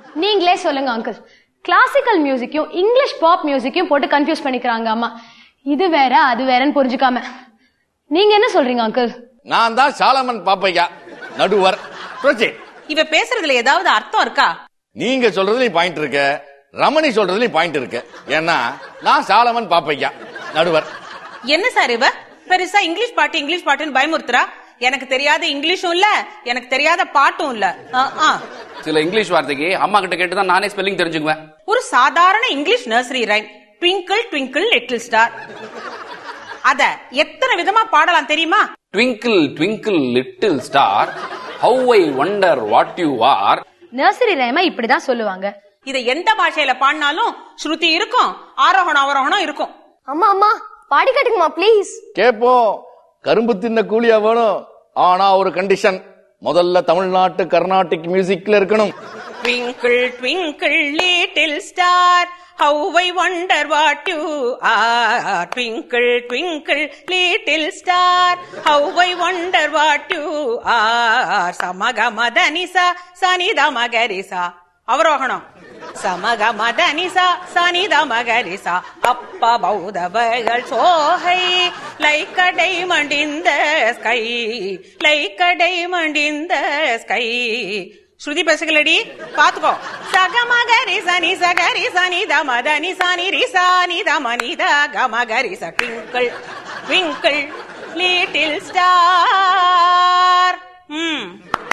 நீங்களே சொல்லுங்க uncle classical மியூசிக்கையும் இங்கிலீஷ் பாப் மியூசிக்கையும் போட்டு கன்ஃபியூஸ் பண்ணிக்கிறாங்க அம்மா இது வேற அது வேறன்னு புரிஞ்சுக்காம நீங்க என்ன சொல்றீங்க அங்கிள் நான் தான் சாலமன் பாப்பையா நடுவர் Proceed. இவ பேசுறதுல ஏதாவது அர்த்தம் இருக்கா நீங்க சொல்றதுலயும் பாயிண்ட் இருக்கு ரமணி சொல்றதுலயும் பாயிண்ட் இருக்கு ஏன்னா நான் சாலமன் பாப்பையா நடுவர் என்ன சார் இவ பெருசா இங்கிலீஷ் பாட்டு இங்கிலீஷ் பாட்டுன்னு பயமுறுத்துறா எனக்கு தெரியாத இங்கிலீஷும் இல்ல எனக்கு தெரியாத பாட்டும் இல்ல ஆ, ஆ. சில இங்கிலீஷ் வார்த்தைக்கு அம்மா கிட்ட கேட்டு தான் நானே ஸ்பெல்லிங் தெரிஞ்சுக்குவேன் ஒரு சாதாரண English nursery rhyme twinkle twinkle little star அத எத்தனை விதமா பாடலாம் தெரியுமா twinkle twinkle little star how I wonder what you are nursery ரைமா இப்படிதான் சொல்லுவாங்க இத எந்த பாஷையில பாடினாலும் ஸ்ருதி இருக்கும் ஆரோகணம் அவரோகணம் இருக்கும் அம்மா அம்மா பாடி காட்டுங்கம்மா ப்ளீஸ் கேப்போம் கரும்பு தின்ன கூலியா வேணும் ஆனா ஒரு கண்டிஷன் முதல்ல தமிழ்நாட்டு கர்நாடிக் மியூசிக்ல இருக்கணும் Twinkle, twinkle, little star, how I wonder what you are. Twinkle, twinkle, little star, how I wonder what you are. சமகமதனிசா சனிதமகரிசா அவரோகணம் சமகமதனிசா சனிதமகரிசா அப்ப பௌதவர்கள் சோகை like a diamond in the sky like a diamond in the sky ஸ்ருதி பேசுகளடி பாத்துக்கோ சகமகரி சனி சகரி சனி தமதனி சனி ரிசானி தமனி த கமகரி ச twinkle twinkle little star ம்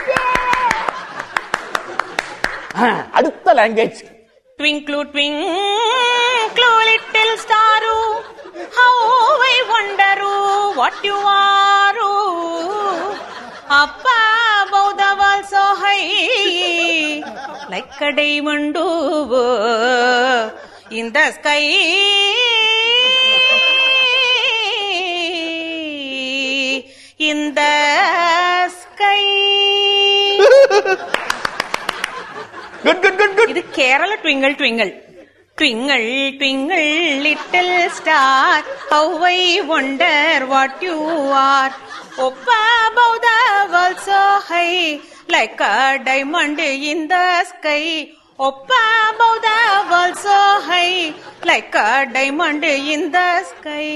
அடுத்த language Twinkle, twinkle, little star, how I wonder what you are. Up above the world so high, like a diamond in the sky. In the sky. Good good good good இது Kerala twinkle twinkle twinkle twinkle little star how I wonder what you are ஒப்ப above the world so high like a diamond in the sky ஒப்ப above the world so high like a diamond in the sky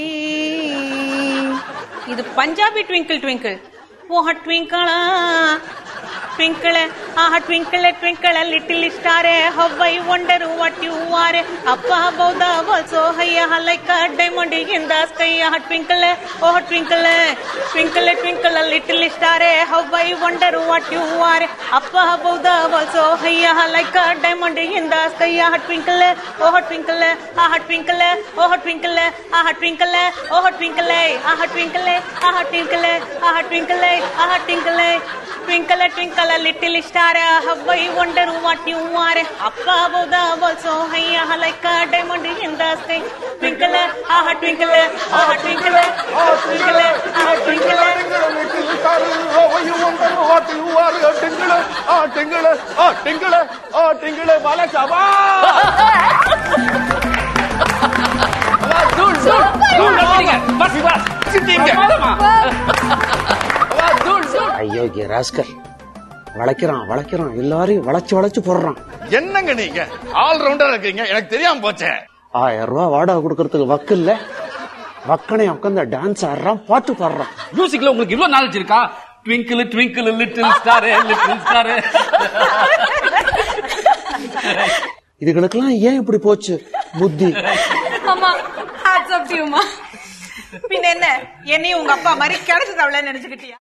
இது Punjabi twinkle twinkle ஓஹ ட்விங்கிளா twinkle, ah twinkle, twinkle, little star, how I wonder what you are. Up above the world so high, ah, like a diamond in the sky. Ah twinkle, oh twinkle, twinkle, twinkle, little star, how I wonder what you are. Up above the world so high, ah, like a diamond in the sky. Ah twinkle, oh twinkle, ah twinkle, oh twinkle, ah twinkle, oh twinkle, ah twinkle, ah twinkle, ah twinkle, ah twinkle. Twinkle, twinkle, little star, how I wonder what you are. Up above the world so high, ah, like a diamond in the sky. Twinkle, ah, twinkle, ah, twinkle, ah, twinkle, ah, twinkle. தூள் தூள் தூள் நம்பிட்டீங்க. Bus bus பிரமாதமா. தூள் தூள் ஐயோக்கிய ராஸ்கர் வளைக்கிறான் வளைக்கிறான் எல்லாரையும் வளைச்சு வளைச்சு போடுறான் என்னங்க நீங்க ஆல் ரவுண்டர் இருக்கீங்க எனக்கு தெரியாம போச்சே ஆயிரம் ரூபாய் வாடகை கொடுக்கறதுக்கு வக்கு இல்ல வக்கனை உட்காந்து டான்ஸ் ஆடுறான் பாட்டு பாடுறான் மியூசிக்ல உங்களுக்கு இவ்வளவு நாலேஜ் இருக்கா twinkle twinkle little star little star இதுகளுக்கெல்லாம் ஏன் இப்படி போச்சு புத்தி அம்மா ஹேட்ஸ் ஆஃப் யூ பின்ன என்ன என்னையும் உங்க அப்பா மாதிரி கிடைச்சது அவ்வளவு நினைச்சுக்கிட்டியா